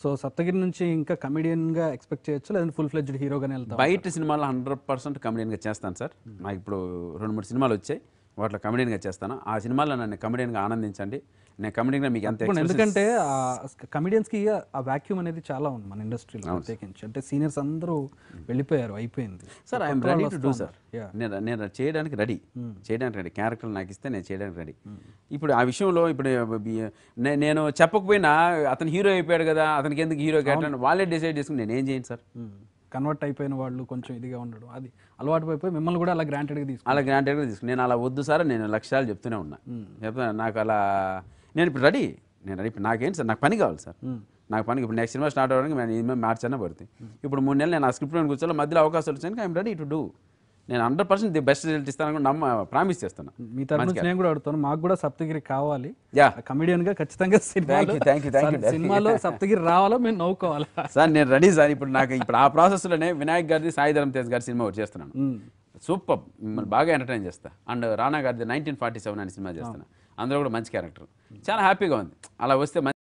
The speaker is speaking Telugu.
సో సప్తగిరి నుంచి ఇంకా comedian గా ఎక్స్పెక్ట్ చేయొచ్చు లేదంటే ఫుల్ ఫ్లెడ్జ్డ్ హీరోగానే వెళ్తాం బయట సినిమాలో హండ్రెడ్ పర్సెంట్ కమెడియన్గా చేస్తాను సార్ నాకు ఇప్పుడు రెండు మూడు సినిమాలు వచ్చాయి వాటిలో కమెడియన్గా చేస్తాను ఆ సినిమాలో నన్ను కమెడియన్గా ఆనందించండి నేను కమెడియన్గా మీకు ఎంత ఇప్పుడు expressions- ఎందుకంటే కమిడియన్స్ కి ఆ వాక్యూమ్ అనేది చాలా ఉంది మన ఇండస్ట్రీలో ప్రత్యేకించి అంటే సీనియర్స్ అందరూ వెళ్ళిపోయారు అయిపోయింది sir I'm ready to do sir Yeah. నేను నేను చేయడానికి రెడీ చేయడానికి రెడీ క్యారెక్టర్ నాకు ఇస్తే నేను చేయడానికి రెడీ ఇప్పుడు ఆ విషయంలో ఇప్పుడు బి- నే- నేను చెప్పకపోయినా అతను హీరో అయిపోయాడు కదా అతనికి ఎందుకు హీరో క్యారెక్టర్ వాళ్ళే డిసైడ్ చేసుకుని నేను ఏం చేయను సార్ కన్వర్ట్ అయిపోయిన వాళ్ళు కొంచెం ఇదిగా ఉండడం అది అలవాటు అయిపోయి మిమ్మల్ని కూడా అలా గ్రాంటెడ్గా తీసుకు అలా గ్రాంటెడ్గా తీసుకుని నేను అలా వద్దు సార్ నేను లక్ష్యాలు చెప్తూనే ఉన్నా చెప్తున్నా నాకు అలా నేను ఇప్పుడు రెడీ నేను రెడీ ఇప్పుడు నాకేంటి సార్ నాకు పని కావాలి సార్ నాకు పని ఇప్పుడు నెక్స్ట్ సినిమా స్టార్ట్ అవ్వడానికి నేను ఇనిమే మార్చ్ అన్న పడుతుంది ఇప్పుడు మూడు నెలలు నేను ఆ స్క్రిప్ట్ కూర్చోలో మధ్యలో అవకాశాలు వచ్చాక ఐఎమ్ రెడీ టు డూ నేను hundred percent the best result ఇస్తాను నమ్మ ప్రామిస్ చేస్తాను మీ తరఫు నుంచి నేను కూడా అడుగుతాను మాకు కూడా సప్తగిరి కావాలి యా కమిడియన్ గా ఖచ్చితంగా సినిమాలో you, thank you, thank you, sir, సినిమాలో సప్తగిరి రావాలో మేము నవ్వుకోవాలా సార్ నేను రెడీ సార్ ఇప్పుడు నాకు ఇప్పుడు ఆ ప్రాసెస్లోనే వినాయక్ గారిది సాయి ధరం తేజ్ గారి సినిమా ఒకటి చేస్తున్నాను సూపర్ మిమ్మల్ని బాగా ఎంటర్టైన్ చేస్తా అండ్ రానా గారిది నైన్టీన్ ఫార్టీ సెవెన్ అనే సినిమా చేస్తాను అందులో కూడా మంచి క్యారెక్టర్ చాలా హ్యాపీగా ఉంది అలా వస్తే మంచి